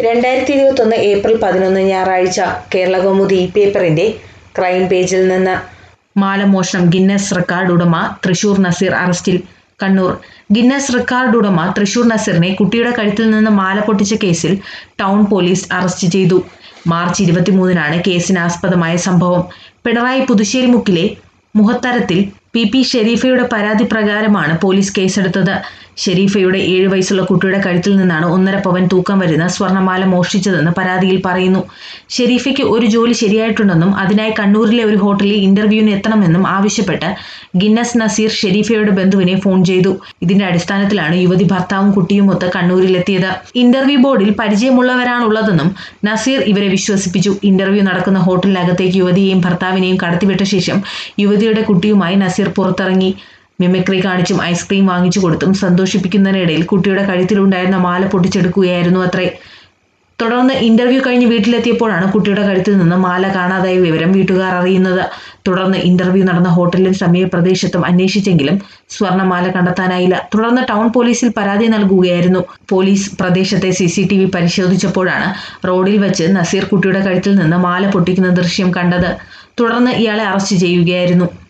രണ്ടായിരത്തി ഇരുപത്തൊന്ന് ഏപ്രിൽ പതിനൊന്ന് ഞായറാഴ്ച കേരളകൗമുദി പേപ്പറിന്റെ ക്രൈം പേജിൽ നിന്ന് മാലമോഷണം ഗിന്നസ് റെക്കോർഡ് ഉടമ തൃശൂർ നസീർ അറസ്റ്റിൽ കണ്ണൂർ ഗിന്നസ് റെക്കോർഡ് ഉടമ തൃശൂർ നസീറിനെ കുട്ടിയുടെ കഴുത്തിൽ നിന്ന് മാല പൊട്ടിച്ച കേസിൽ ടൗൺ പോലീസ് അറസ്റ്റ് ചെയ്തു മാർച്ച് ഇരുപത്തിമൂന്നിനാണ് കേസിന് ആസ്പദമായ സംഭവം പിണറായി പുതുശ്ശേരി മുക്കിലെ മുഹത്തരത്തിൽ പി പി ഷെരീഫയുടെ പരാതി പ്രകാരമാണ് പോലീസ് കേസെടുത്തത് ഷെരീഫയുടെ ഏഴു വയസ്സുള്ള കുട്ടിയുടെ കഴുത്തിൽ നിന്നാണ് ഒന്നര പവൻ തൂക്കം വരുന്ന സ്വർണ്ണമാല മോഷ്ടിച്ചതെന്ന് പരാതിയിൽ പറയുന്നു ഷെരീഫയ്ക്ക് ഒരു ജോലി ശരിയായിട്ടുണ്ടെന്നും അതിനായി കണ്ണൂരിലെ ഒരു ഹോട്ടലിൽ ഇന്റർവ്യൂവിന് എത്തണമെന്നും ആവശ്യപ്പെട്ട് ഗിന്നസ് നസീർ ഷെരീഫയുടെ ബന്ധുവിനെ ഫോൺ ചെയ്തു ഇതിന്റെ അടിസ്ഥാനത്തിലാണ് യുവതി ഭർത്താവും കുട്ടിയുമൊത്ത് കണ്ണൂരിലെത്തിയത് ഇന്റർവ്യൂ ബോർഡിൽ പരിചയമുള്ളവരാണുള്ളതെന്നും നസീർ ഇവരെ വിശ്വസിപ്പിച്ചു ഇന്റർവ്യൂ നടക്കുന്ന ഹോട്ടലിനകത്തേക്ക് യുവതിയെയും ഭർത്താവിനെയും കടത്തിവിട്ട ശേഷം യുവതിയുടെ കുട്ടിയുമായി നസീർ പുറത്തിറങ്ങി മിമിക്രി കാണിച്ചും ഐസ്ക്രീം വാങ്ങിച്ചു കൊടുത്തും സന്തോഷിപ്പിക്കുന്നതിനിടയിൽ കുട്ടിയുടെ കഴുത്തിലുണ്ടായിരുന്ന മാല പൊട്ടിച്ചെടുക്കുകയായിരുന്നു അത്രേ തുടർന്ന് ഇന്റർവ്യൂ കഴിഞ്ഞ് വീട്ടിലെത്തിയപ്പോഴാണ് കുട്ടിയുടെ കഴുത്തിൽ നിന്ന് മാല കാണാതായ വിവരം വീട്ടുകാർ അറിയുന്നത് തുടർന്ന് ഇന്റർവ്യൂ നടന്ന ഹോട്ടലിലും സമീപ പ്രദേശത്തും അന്വേഷിച്ചെങ്കിലും സ്വർണ്ണമാല കണ്ടെത്താനായില്ല തുടർന്ന് ടൗൺ പോലീസിൽ പരാതി നൽകുകയായിരുന്നു പോലീസ് പ്രദേശത്തെ സി സി ടി വി പരിശോധിച്ചപ്പോഴാണ് റോഡിൽ വെച്ച് നസീർ കുട്ടിയുടെ കഴുത്തിൽ നിന്ന് മാല പൊട്ടിക്കുന്ന ദൃശ്യം കണ്ടത് തുടർന്ന് ഇയാളെ അറസ്റ്റ് ചെയ്യുകയായിരുന്നു